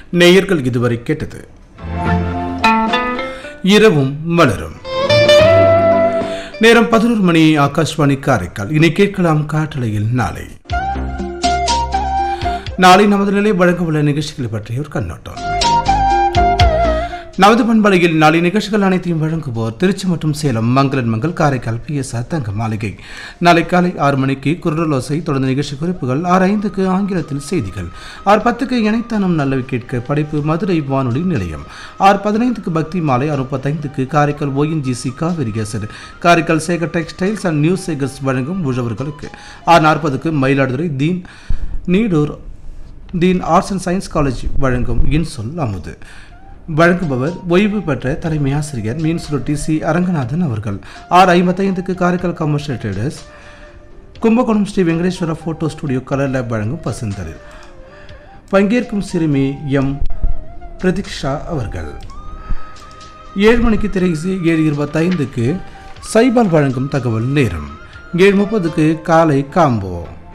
நேயர்கள் இதுவரை கேட்டது இரவும் மலரும் நேரம் பதினோரு மணி ஆகாஷ்வாணி காரைக்கால் இனி கேட்கலாம் காற்றலையில் நாளை நாளை நமது நிலை வழங்க உள்ள நிகழ்ச்சிகளை பற்றிய ஒரு கண்ணோட்டம் நமது பண்பலையில் நாளை நிகழ்ச்சிகள் அனைத்தையும் வழங்குவோர் திருச்சி மற்றும் சேலம் மங்களன் மங்கள் Karaikal P S R Thanga Maligai நாளை காலை ஆறு மணிக்கு குரலோசை தொடர்ந்து நிகழ்ச்சி குறிப்புகள் ஆறு ஐந்துக்கு ஆங்கிலத்தில் செய்திகள் ஆறு பத்துக்கு இணைத்தானம் நல்லவை கேட்க படைப்பு மதுரை வானொலி நிலையம் ஆறு பதினைந்துக்கு பக்தி மாலை ஆறு முப்பத்தைந்துக்கு Karaikal ONGC Kaveri cassette Karaikal Sekar textiles and news Sekars வழங்கும் உழவர்களுக்கு ஆறு நாற்பதுக்கு Mayiladuthurai Deen Needur Deen arts and science college வழங்கும் இன்சொல் அமுது வழங்குபவர் ஓய்வு பெற்ற தலைமை ஆசிரியர் மீன் சுருட்டி சி அரங்கநாதன் அவர்கள் ஆறு ஐம்பத்தைந்துக்கு Karaikal commercial traders Kumbakonam Sri Venkateswara photo studio colour lab வழங்கும் பசுந்தரில் பங்கேற்கும் சிறுமி எம் பிரதீக்ஷா அவர்கள் ஏழு மணிக்கு திரைசி ஏழு இருபத்தைந்துக்கு சைபால் வழங்கும் தகவல் நேரம் ஏழு முப்பதுக்கு காலை காம்போ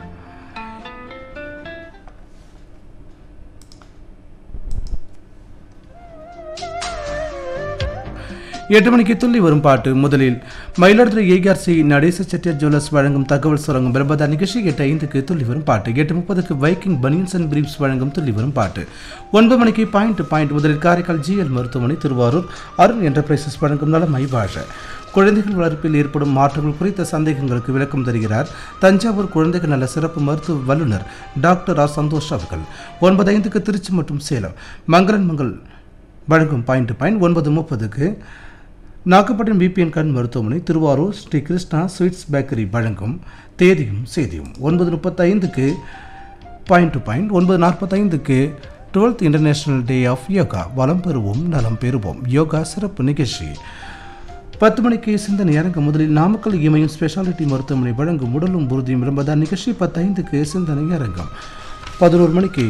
எட்டு மணிக்கு துள்ளி வரும் பாட்டு முதலில் மயிலாடுதுறை ஏஆர்சி நடேச செட்டியார் ஜுவல்லர்ஸ் வழங்கும் தகவல் சுரங்கும் பிரபதா நிகழ்ச்சி எட்டு ஐந்துக்கு துள்ளி வரும் பாட்டு எட்டு முப்பதுக்கு வைக்கிங் பனியன்ஸ் அண்ட் பிரீப்ஸ் வழங்கும் துள்ளி வரும் பாட்டு ஒன்பது மணிக்கு பாயிண்ட் பாயிண்ட் முதலில் காரைக்கால் ஜிஎல் மருத்துவமனை திருவாரூர் அருண் என்டர்பிரைசஸ் வழங்கும் நலம் மைபாஷ குழந்தைகள் வளர்ப்பில் ஏற்படும் மாற்றங்கள் குறித்த சந்தேகங்களுக்கு விளக்கம் தருகிறார் தஞ்சாவூர் குழந்தைகள் நல சிறப்பு மருத்துவ வல்லுநர் டாக்டர் ஆர் சந்தோஷ் அவர்கள் ஒன்பது ஐந்துக்கு திருச்சி மற்றும் சேலம் மங்களன் மங்கள் வழங்கும் பாயிண்ட் பாயிண்ட் ஒன்பது முப்பதுக்கு நாகப்பட்டினம் பிபிஎன் கண் மருத்துவமனை திருவாரூர் ஸ்ரீ கிருஷ்ணா ஸ்வீட்ஸ் பேக்கரி வழங்கும் தேதியும் செய்தியும் ஒன்பது முப்பத்தைந்துக்கு பாயிண்ட் டு பாயிண்ட் ஒன்பது நாற்பத்தைந்துக்கு twelfth international day of yoga வளம் பெறுவோம் நலம் பெறுவோம் யோகா சிறப்பு நிகழ்ச்சி பத்து மணிக்கு சிந்தனை அரங்க முதலில் நாமக்கல் இமயம் ஸ்பெஷாலிட்டி மருத்துவமனை வழங்கும் உடலும் உறுதியும் விரும்பதான் நிகழ்ச்சி பத்தைந்துக்கு சிந்தனை அரங்கம் பதினோரு மணிக்கு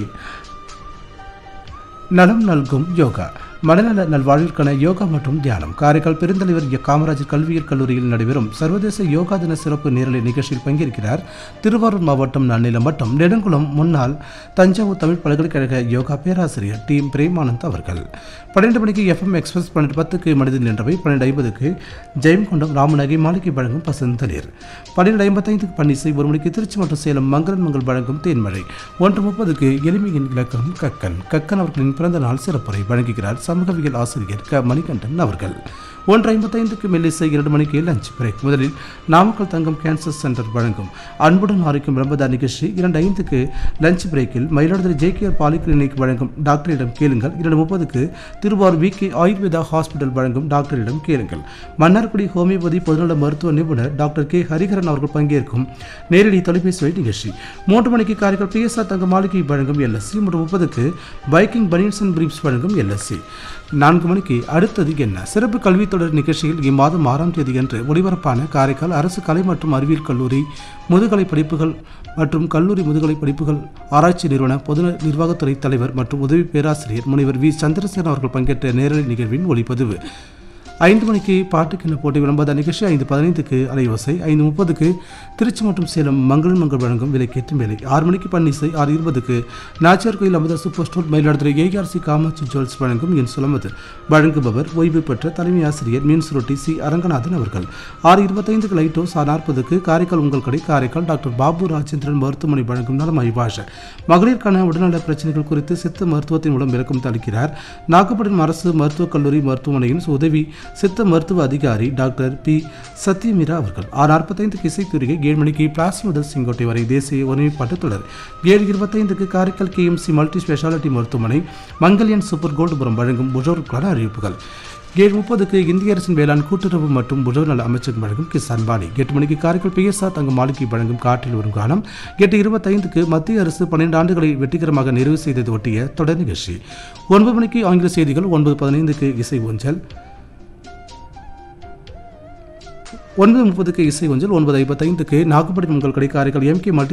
நலம் நல்கும் யோகா மனநல நல்வாழ்விற்கான யோகா மற்றும் தியானம் காரைக்கால் பெருந்தலைவர் எ. காமராஜர் கல்வியியல் கல்லூரியில் நடைபெறும் சர்வதேச யோகா தின சிறப்பு நேரலை நிகழ்ச்சியில் பங்கேற்கிறார் திருவாரூர் மாவட்டம் நன்னிலம் மற்றும் நெடுங்குளம் முன்னாள் தஞ்சாவூர் தமிழ் பல்கலைக்கழக யோகா பேராசிரியர் டி எம் பிரேமானந்த் அவர்கள் பன்னெண்டு மணிக்கு எஃப்எம் எக்ஸ்பிரஸ் பன்னெண்டு பத்துக்கு மனிதன் நின்றவை பன்னெண்டு ஐம்பதுக்கு ஜெயம்கொண்டம் ராமநகை மாளிகை வழங்கும் பசந்தளிர் பன்னிரெண்டு ஐம்பத்தைந்துக்கு பன்னிசை ஒரு மணிக்கு திருச்சி மற்றும் சேலம் மங்களன் மங்கள் வழங்கும் தேன்மழை ஒன்று முப்பதுக்கு எளிமையின் இலக்கம் கக்கன் கக்கன் அவர்களின் பிறந்த நாள் சிறப்புரை வழங்குகிறார் சமூகவியல் ஆசிரியர் க மணிகண்டன் அவர்கள் ஒன்று ஐம்பத்தைந்துக்கு மெல்லிசை இரண்டு மணிக்கு லஞ்ச் பிரேக் முதலில் நாமக்கல் தங்கம் கேன்சர் சென்டர் வழங்கும் அன்புடன் ஆரோக்கியம் பிரம்மதா நிகழ்ச்சி இரண்டு ஐந்துக்கு லஞ்ச் பிரேக்கில் மயிலாடுதுறை ஜேகேஆர் பாலிகிளினிக் வழங்கும் டாக்டரிடம் கேளுங்கள் இரண்டு முப்பதுக்கு Thiruvarur V K Ayurveda hospital வழங்கும் டாக்டரிடம் கேளுங்கள் மன்னார்குடி ஹோமியோபதி பொதுநல மருத்துவ நிபுணர் டாக்டர் கே ஹரிஹரன் அவர்கள் பங்கேற்கும் நேரடி தொலைபேசி வழி நிகழ்ச்சி மூன்று மணிக்கு காரைக்கால் பிஎஸ்ஆர் தங்க மாளிகை வழங்கும் எல்எஸ்சி மூன்று முப்பதுக்கு பைக்கிங் பனியன்ஸ் அண்ட் பிரீப்ஸ் வழங்கும் எல்எஸ்சி நான்கு மணிக்கு அடுத்தது என்ன சிறப்பு கல்வி தொடர் நிகழ்ச்சியில் இம்மாதம் ஆறாம் தேதி அன்று ஒளிபரப்பான காரைக்கால் அரசு கலை மற்றும் அறிவியல் கல்லூரி முதுகலை படிப்புகள் மற்றும் கல்லூரி முதுகலை படிப்புகள் ஆராய்ச்சி நிறுவன பொது நிர்வாகத்துறை தலைவர் மற்றும் உதவி பேராசிரியர் முனைவர் வி சந்திரசேகர் அவர்கள் பங்கேற்ற நேரலை நிகழ்வின் ஒளிப்பதிவு ஐந்து மணிக்கு பாட்டுக்கென போட்டி விளம்பர நிகழ்ச்சி ஐந்து பதினைந்துக்கு அலையோசை ஐந்து முப்பதுக்கு திருச்சி மற்றும் சேலம் மங்களன் மங்கள் வழங்கும் விலைக்கேற்றும் வேலை ஆறு மணிக்கு பன்னிசை ஆறு இருபதுக்கு Nachiyar Koil Amudha super store Mayiladuthurai ARC Kamatchi jewels வழங்கும் என் சுலமது வழங்குபவர் ஓய்வு பெற்ற தலைமை ஆசிரியர் மீன் சுருட்டி சி அரங்கநாதன் அவர்கள் ஆறு இருபத்தைந்துக்கு லைட்டோஸ் ஆறு நாற்பதுக்கு காரைக்கால் உங்கள் கடை காரைக்கால் டாக்டர் பாபு ராஜேந்திரன் மருத்துவமனை வழங்கும் நலம் ஐபாஷ மகளிருக்கான உடல்நல பிரச்சனைகள் குறித்து சித்த மருத்துவத்தின் மூலம் விளக்கம் தளிக்கிறார் நாகப்பட்டினம் அரசு மருத்துவக் கல்லூரி மருத்துவமனையின் உதவி சித்த மருத்துவ அதிகாரி டாக்டர் பி சத்யமீரா அவர்கள் ஆறு நாற்பத்தைந்துக்கு இசைத்துறையை ஏழு மணிக்கு பிளாஸ் முதல் செங்கோட்டை வரை தேசிய ஒருமைப்பாட்டு தொடர் ஏழு இருபத்தைந்துக்கு காரைக்கால் கேஎம்சி மல்டி ஸ்பெஷாலிட்டி மருத்துவமனை மங்கல்யன் சூப்பர் கோல்டுபுரம் வழங்கும் புஜோருக்கான அறிவிப்புகள் ஏழு முப்பதுக்கு இந்திய அரசின் வேளாண் கூட்டுறவு மற்றும் புஜோர் நல அமைச்சகம் வழங்கும் கிசான் பாணி எட்டு மணிக்கு காரைக்கால் பிஎஸ்ஆர் தங்க மாளிகை வழங்கும் காற்றில் வரும் காலம் எட்டு இருபத்தைந்துக்கு மத்திய அரசு பன்னிரண்டு ஆண்டுகளை வெற்றிகரமாக நிறைவு செய்தது ஒட்டிய தொடர் நிகழ்ச்சி ஒன்பது மணிக்கு ஆங்கில செய்திகள் ஒன்பது பதினைந்துக்கு இசை ஊஞ்சல் ஒன்பது முப்பதுக்கு இசை ஒன்றில் ஒன்பது ஐம்பத்தைந்துக்கு நாகப்பட்டினம் உங்கள் கடை காரைக்கால் எம்கே மல்டி